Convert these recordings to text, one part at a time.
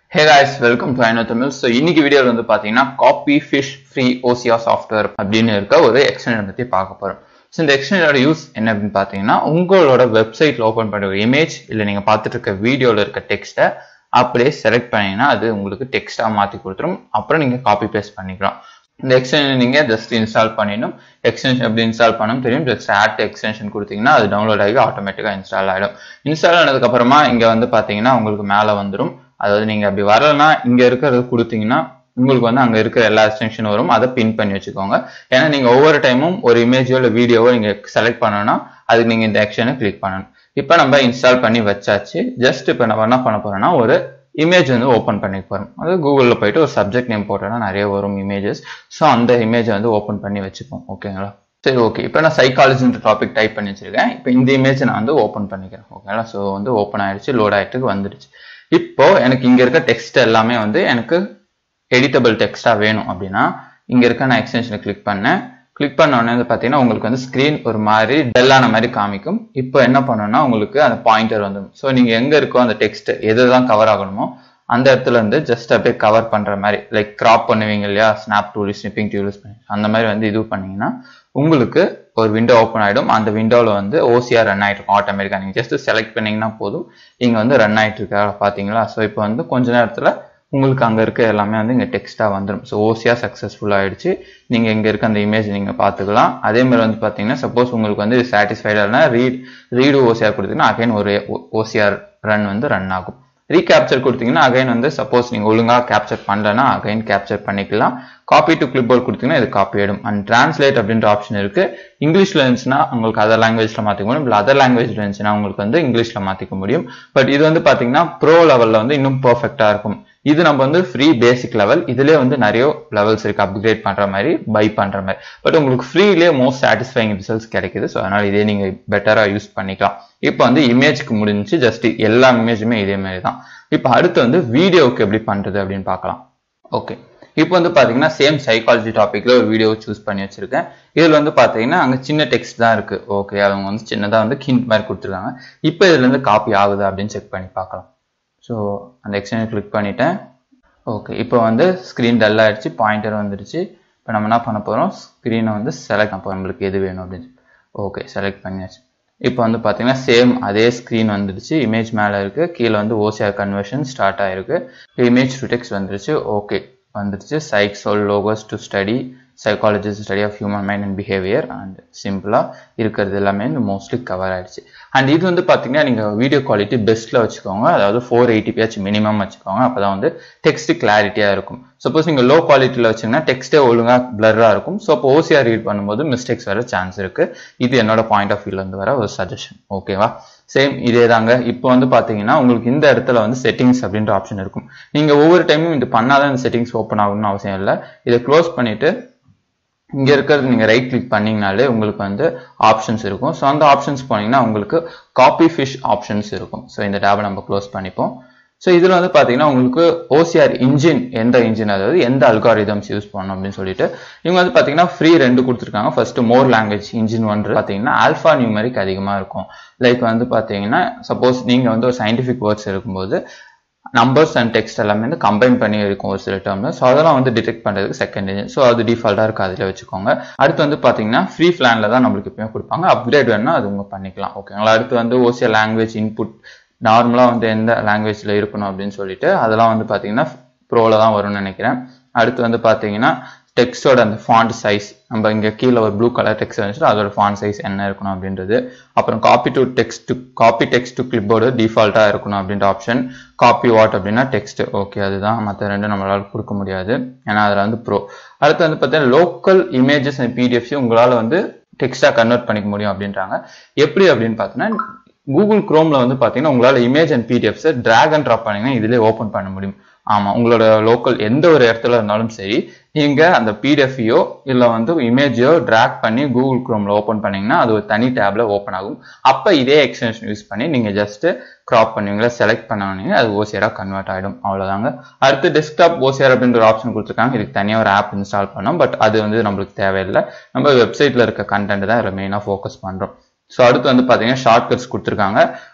hey guys welcome to I know Tamil so இன்னைக்கு வீடியோவில் வந்து பார்த்தீங்கன்னா காப்பி ஃபிஷ் ஃப்ரீ ஓசியா சாஃப்ட்வேர் அப்படின்னு இருக்க ஒரு எக்ஸ்டென்ஷன் பற்றி பார்க்க போகிறோம் ஸோ இந்த எக்ஸ்டென்ஷனோட யூஸ் என்ன அப்படின்னு பார்த்தீங்கன்னா உங்களோட வெப்சைட்டில் ஓப்பன் பண்ணுற ஒரு இமேஜ் இல்லை நீங்கள் பார்த்துட்டு இருக்க வீடியோவில் இருக்க டெக்ஸ்ட்டை அப்படியே செலக்ட் பண்ணீங்கன்னா அது உங்களுக்கு டெக்ஸ்ட்டாக மாற்றி கொடுத்துரும் அப்புறம் நீங்கள் காப்பி பேஸ்ட் பண்ணிக்கலாம் இந்த எக்ஸ்டென்ஷன் நீங்கள் ஜஸ்ட் இன்ஸ்டால் பண்ணிடணும் எக்ஸ்டென்ஷன் எப்படி இன்ஸ்டால் பண்ணணும் தெரியும் ஜஸ்ட் ஆட் எக்ஸ்டென்ஷன் கொடுத்தீங்கன்னா அது டவுன்லோட் ஆகி ஆட்டோமேட்டிக்காக இன்ஸ்டால் ஆகிடும் இன்ஸ்டால் ஆனதுக்கப்புறமா இங்கே வந்து பார்த்தீங்கன்னா உங்களுக்கு மேலே வந்துடும் அதாவது நீங்கள் அப்படி வரலன்னா இங்கே இருக்கிறது கொடுத்தீங்கன்னா உங்களுக்கு வந்து அங்கே இருக்கிற எல்லா எக்ஸ்டென்ஷனும் வரும் அதை பின் பண்ணி வச்சுக்கோங்க ஏன்னா நீங்கள் ஒவ்வொரு டைமும் ஒரு இமேஜோ இல்லை வீடியோவோ நீங்கள் செலக்ட் பண்ணணும்னா அதுக்கு நீங்கள் இந்த ஆக்ஷனை கிளிக் பண்ணணும் இப்போ நம்ம இன்ஸ்டால் பண்ணி வச்சாச்சு ஜஸ்ட் இப்போ நம்ம என்ன பண்ண போறோம்னா ஒரு இமேஜ் வந்து ஓப்பன் பண்ணி போகிறோம் அது கூகுளில் போயிட்டு ஒரு சப்ஜெக்ட் நேம் போட்டோன்னா நிறைய வரும் இமேஜஸ் ஸோ அந்த இமேஜை வந்து ஓப்பன் பண்ணி வச்சுப்போம் ஓகேங்களா சரி ஓகே இப்போ நான் சைக்காலஜின்ற டாபிக் டைப் பண்ணி வச்சிருக்கேன் இப்போ இந்த இமேஜை நான் வந்து ஓப்பன் பண்ணிக்கிறேன் ஓகேங்களா ஸோ வந்து ஓப்பன் ஆயிடுச்சு லோட் ஆகிட்டு வந்துடுச்சு இப்போ எனக்கு இங்க இருக்க டெக்ஸ்ட் எல்லாமே வந்து எனக்கு எடிட்டபிள் டெக்ஸ்டா வேணும் அப்படின்னா இங்க இருக்க நான் எக்ஸ்டென்ஷனை கிளிக் பண்ணேன் கிளிக் பண்ண உடனே வந்து பார்த்தீங்கன்னா உங்களுக்கு வந்து ஸ்க்ரீன் ஒரு மாதிரி டல்லான மாதிரி காமிக்கும் இப்போ என்ன பண்ணணும்னா உங்களுக்கு அந்த பாயிண்டர் வந்துடும் ஸோ நீங்கள் எங்கே இருக்கோ அந்த டெக்ஸ்ட் எதுதான் கவர் ஆகணுமோ அந்த இடத்துல இருந்து ஜஸ்ட் அப்படியே கவர் பண்ணுற மாதிரி லைக் கிராப் பண்ணுவீங்க இல்லையா ஸ்னாப் டூல் ஸ்னிப்பிங் டூல் பண்ணி அந்த மாதிரி வந்து இது பண்ணீங்கன்னா உங்களுக்கு ஒரு விண்டோ ஓப்பன் ஆகிடும் அந்த விண்டோவில் வந்து ஓசிஆர் ரன் ஆகிட்டு இருக்கும் ஆட்டோமேட்டிக்காக நீங்கள் ஜஸ்ட் செலக்ட் பண்ணிங்கன்னா போதும் இங்கே வந்து ரன் ஆகிட்டு இருக்கா பார்த்தீங்களா ஸோ இப்போ வந்து கொஞ்ச நேரத்தில் உங்களுக்கு அங்கே இருக்க எல்லாமே வந்து இங்கே டெக்ஸ்ட்டாக வந்துடும் ஸோ ஓசிஆர் சக்ஸஸ்ஃபுல் ஆகிடுச்சு நீங்கள் இங்கே இருக்க அந்த இமேஜ் நீங்கள் பார்த்துக்கலாம் அதே மாதிரி வந்து பார்த்தீங்கன்னா சப்போஸ் உங்களுக்கு வந்து சாட்டிஸ்ஃபைடாக ரீட் ரீடு ஓசிஆர் கொடுத்தீங்கன்னா அகைன் ஒரு ஓசிஆர் ரன் வந்து ரன் ஆகும் ரீகேப்சர் கொடுத்தீங்கன்னா அகைன் வந்து சப்போஸ் நீங்கள் ஒழுங்காக கேப்சர் பண்ணலன்னா அகைன் கேப்சர் பண்ணிக்கலாம் காப்பி டு கிளிப் போர்ட் கொடுத்தீங்கன்னா இது காப்பி ஆயிடும் அண்ட் டிரான்ஸ்லேட் அப்படின்ற ஆப்ஷன் இருக்கு இங்கிலீஷ்ல இருந்துச்சுன்னா உங்களுக்கு அதர் லாங்குவேஜ்ல மாத்திக்க முடியும் இல்லை அதர் லாங்குவேஜ்ல இருந்துச்சுன்னா உங்களுக்கு வந்து இங்கிலீஷ்ல மாத்திக்க முடியும் பட் இது வந்து பாத்தீங்கன்னா ப்ரோ லெவல்ல வந்து இன்னும் பர்ஃபெக்டா இருக்கும் இது நம்ம வந்து ஃப்ரீ பேசிக் லெவல் இதுலேயே வந்து நிறைய லெவல்ஸ் இருக்கு அப்கிரேட் பண்ற மாதிரி பை பண்ற மாதிரி பட் உங்களுக்கு ஃப்ரீலேயே மோஸ்ட் சாட்டிஸ்ஃபைங் ரிசல்ட்ஸ் கிடைக்குது ஸோ அதனால இதே நீங்க பெட்டரா யூஸ் பண்ணிக்கலாம் இப்போ வந்து இமேஜ்க்கு முடிஞ்சு ஜஸ்ட் எல்லா இமேஜுமே இதே மாதிரி தான் இப்போ அடுத்து வந்து வீடியோவுக்கு எப்படி பண்றது அப்படின்னு பார்க்கலாம் ஓகே இப்போ வந்து பார்த்தீங்கன்னா சேம் சைக்காலஜி டாப்பிக்ல ஒரு வீடியோ சூஸ் பண்ணி வச்சிருக்கேன் இதில் வந்து பார்த்தீங்கன்னா அங்கே சின்ன டெக்ஸ்ட் தான் இருக்கு ஓகே அவங்க வந்து சின்னதாக வந்து ஹிண்ட் மாதிரி கொடுத்துருக்காங்க இப்போ இதுலேருந்து காப்பி ஆகுது அப்படின்னு செக் பண்ணி பார்க்கலாம் ஸோ அந்த எக்ஸ்டென்ஷன் கிளிக் பண்ணிட்டேன் ஓகே இப்போ வந்து ஸ்க்ரீன் டல் ஆயிடுச்சு பாயிண்டர் வந்துடுச்சு இப்போ நம்ம என்ன பண்ண போகிறோம் ஸ்க்ரீனை வந்து செலக்ட் பண்ண போகிறோம் நம்மளுக்கு எது வேணும் அப்படின்னு ஓகே செலக்ட் பண்ணியாச்சு இப்போ வந்து பார்த்தீங்கன்னா சேம் அதே ஸ்க்ரீன் வந்துடுச்சு இமேஜ் மேலே இருக்குது கீழே வந்து ஓசிஆர் கன்வர்ஷன் ஸ்டார்ட் ஆயிருக்கு இமேஜ் டு டெக்ஸ்ட் வந்துடுச்சு ஓகே வந்துடுச்சு சைக் சொல் logos to study psychology study of human mind and behaviour and சிம்பிளாக இருக்கிறது எல்லாமே வந்து மோஸ்ட்லி கவர் ஆயிடுச்சு அண்ட் இது வந்து பார்த்தீங்கன்னா நீங்கள் வீடியோ குவாலிட்டி பெஸ்ட்டில் வச்சுக்கோங்க அதாவது ஃபோர் எயிட்டிபியாச் மினிமம் வச்சுக்கோங்க அப்போ தான் வந்து டெக்ஸ்ட் கிளாரிட்டியாக இருக்கும் சப்போஸ் நீங்கள் லோ குவாலிட்டியில் வச்சிங்கன்னா டெக்ஸ்ட்டே ஒழுங்காக பிளராக இருக்கும் ஸோ அப்போ ஓசிஆர் ரீட் பண்ணும்போது மிஸ்டேக்ஸ் வர சான்ஸ் இருக்குது இது என்னோட பாயிண்ட் ஆஃப் வியூலேருந்து வர ஒரு சஜஷன் ஓகேவா சேம் இதே தாங்க இப்போ வந்து பார்த்தீங்கன்னா உங்களுக்கு இந்த இடத்துல வந்து செட்டிங்ஸ் அப்படின்ற ஆப்ஷன் இருக்கும் நீங்கள் ஒவ்வொரு டைமும் இது பண்ணாதான் இந்த செட்டிங்ஸ் ஓப்பன் ஆகணும்னு அவசியம் இல்லை இதை க்ளோஸ் பண்ணிவிட்டு இங்கே இருக்கிறது நீங்கள் ரைட் கிளிக் பண்ணிங்கனாலே உங்களுக்கு வந்து ஆப்ஷன்ஸ் இருக்கும் ஸோ அந்த ஆப்ஷன்ஸ் போனீங்கன்னா உங்களுக்கு காப்பி ஃபிஷ் ஆப்ஷன்ஸ் இருக்கும் ஸோ இந்த டேபை நம்ம க்ளோஸ் பண்ணிப்போம் ஸோ இதில் வந்து பார்த்தீங்கன்னா உங்களுக்கு ஓசிஆர் இன்ஜின் எந்த இன்ஜின் அதாவது எந்த அல்காரிதம்ஸ் யூஸ் பண்ணணும் அப்படின்னு சொல்லிட்டு இவங்க வந்து பார்த்தீங்கன்னா ஃப்ரீ ரெண்டு கொடுத்துருக்காங்க ஃபர்ஸ்ட் மோர் லாங்குவேஜ் இன்ஜின் ஒன்று பார்த்தீங்கன்னா ஆல்ஃபா நியூமரிக் அதிகமாக இருக்கும் லைக் வந்து பார்த்தீங்கன்னா சப்போஸ் நீங்கள் வந்து ஒரு சயின்டிஃபிக் வேர்ட்ஸ் இருக்கும்போது நம்பர்ஸ் அண்ட் டெக்ஸ்ட் எல்லாமே வந்து கம்பைன் பண்ணி இருக்கும் ஒரு சில டேர்ம்ல ஸோ அதெல்லாம் வந்து டிடெக்ட் பண்ணுறதுக்கு செகண்ட் இன்ஜின் ஸோ அது டிஃபால்ட்டாக இருக்குது அதில் வச்சுக்கோங்க அடுத்து வந்து பார்த்தீங்கன்னா ஃப்ரீ பிளானில் தான் நம்மளுக்கு எப்பயுமே கொடுப்பாங்க அப்கிரேட் வேணும்னா அது உங்க பண்ணிக்கலாம் ஓகேங்களா அடுத்து வந்து ஓசியல் லாங்குவேஜ் இன்புட் நார்மலாக வந்து எந்த லாங்குவேஜில் இருக்கணும் அப்படின்னு சொல்லிட்டு அதெல்லாம் வந்து பார்த்தீங்கன்னா ப்ரோவில் தான் வரும்னு நினைக்கிறேன் அடுத்து வந்து பார்த்தீங்கன்னா டெக்ஸ்டோட அந்த ஃபாண்ட் சைஸ் நம்ம இங்கே கீழே ஒரு ப்ளூ கலர் டெக்ஸ்ட் வந்துச்சுன்னா அதோட ஃபாண்ட் சைஸ் என்ன இருக்கணும் அப்படின்றது அப்புறம் copy to text to copy text to clipboard டிஃபால்ட்டாக இருக்கணும் அப்படின்ற ஆப்ஷன் காப்பி வாட் அப்படின்னா டெக்ஸ்ட் ஓகே அதுதான் மற்ற ரெண்டும் நம்மளால் கொடுக்க முடியாது ஏன்னா அதில் வந்து ப்ரோ அடுத்து வந்து பார்த்தீங்கன்னா லோக்கல் இமேஜஸ் அண்ட் பிடிஎஃப்ஸையும் உங்களால் வந்து டெக்ஸ்ட்டாக கன்வெர்ட் பண்ணிக்க முடியும் அப்படின்றாங்க எப்படி அப்படின்னு பார்த்தோன்னா கூகுள் குரோம்ல வந்து பார்த்தீங்கன்னா உங்களால் இமேஜ் அண்ட் பிடிஎஃப்ஸை ட்ராக் அண்ட் ட்ராப் பண்ணிங்கன்னா இதிலே ஓப்பன் பண்ண முடியும் ஆமாம் உங்களோட லோக்கல் எந்த ஒரு இடத்துல இருந்தாலும் சரி நீங்கள் அந்த பிடிஎஃப்ஐயோ இல்லை வந்து இமேஜையோ ட்ராக் பண்ணி கூகுள் குரோமில் ஓப்பன் பண்ணீங்கன்னா அது ஒரு தனி டேப்ல ஓப்பன் ஆகும் அப்போ இதே எக்ஸ்டென்ஷன் யூஸ் பண்ணி நீங்கள் ஜஸ்ட் கிராப் பண்ணுவீங்களா செலக்ட் பண்ணீங்க அது ஓசியராக கன்வெர்ட் ஆகிடும் அவ்வளோதாங்க அடுத்து டெஸ்க்டாப் ஓசியர் அப்படின்ற ஒரு ஆப்ஷன் கொடுத்துருக்காங்க இதுக்கு தனியாக ஒரு ஆப் இன்ஸ்டால் பண்ணோம் பட் அது வந்து நம்மளுக்கு தேவையில்லை நம்ம வெப்சைட்டில் இருக்க கண்டென்ட் தான் இதில் மெயினாக ஃபோக்கஸ் பண்ணுறோம் ஸோ அடுத்து வந்து பார்த்தீங்கன்னா ஷார்ட் கட்ஸ் கொடுத்துருக்காங்க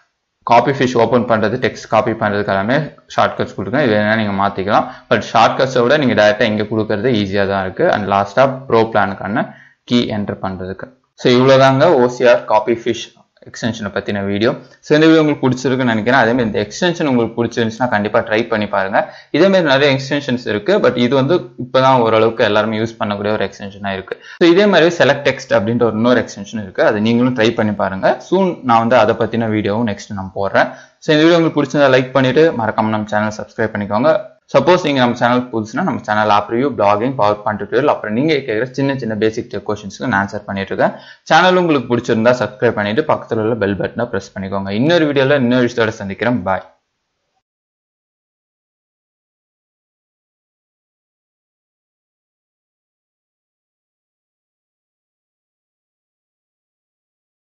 காப்பி ஃபிஷ் ஓப்பன் பண்ணுறது டெக்ஸ்ட் காப்பி பண்ணுறதுக்கு எல்லாமே ஷார்ட்கட்ஸ் கொடுக்குறேன் இது வேணால் நீங்கள் மாற்றிக்கலாம் பட் ஷார்ட்கட்ஸை விட நீங்கள் டேரெக்டாக இங்கே கொடுக்கறது ஈஸியாக தான் இருக்குது அண்ட் லாஸ்ட்டாக ப்ரோ பிளானுக்கான கீ என்டர் பண்ணுறதுக்கு ஸோ இவ்வளோதாங்க ஓசிஆர் காப்பி ஃபிஷ் எக்ஸ்டென்ஷனை பற்றின வீடியோ ஸோ இந்த வீடியோ உங்களுக்கு பிடிச்சிருக்குன்னு நினைக்கிறேன் அதேமாதிரி இந்த எக்ஸ்டென்ஷன் உங்களுக்கு பிடிச்சிருந்துச்சுன்னா கண்டிப்பாக ட்ரை பண்ணி பாருங்க இதேமாதிரி நிறைய எக்ஸ்டென்ஷன்ஸ் இருக்குது பட் இது வந்து இப்போ தான் ஓரளவுக்கு எல்லாருமே யூஸ் பண்ணக்கூடிய ஒரு எக்ஸ்டென்ஷனாக இருக்குது ஸோ இதே மாதிரி செலக்ட் டெக்ஸ்ட் அப்படின்ற ஒரு இன்னொரு எக்ஸ்டென்ஷன் இருக்குது அது நீங்களும் ட்ரை பண்ணி பாருங்க சூன் நான் வந்து அதை பற்றின வீடியோவும் நெக்ஸ்ட் நான் போடுறேன் ஸோ இந்த வீடியோ உங்களுக்கு பிடிச்சிருந்தா லைக் பண்ணிட்டு மறக்காம நம்ம சேனல் சப்ஸ்கிரைப் பண்ணிக்கோங்க சப்போஸ் நீங்கள் நம்ம சேனல் புதுசுனா நம்ம channel app review blogging PowerPoint tutorial அப்புறம் நீங்கள் கேட்குற சின்ன சின்ன பேசிக் டெக் கொஷின்ஸ்க்கு நான் ஆன்சர் பண்ணிட்டு இருக்கேன் சேனல் உங்களுக்கு பிடிச்சிருந்தா சப்ஸ்கிரைப் பண்ணிட்டு பக்கத்தில் உள்ள பெல் பட்டனை ப்ரெஸ் பண்ணிக்கோங்க இன்னொரு வீடியோவில் இன்னொரு விஷயத்தோட சந்திக்கிறேன் பாய்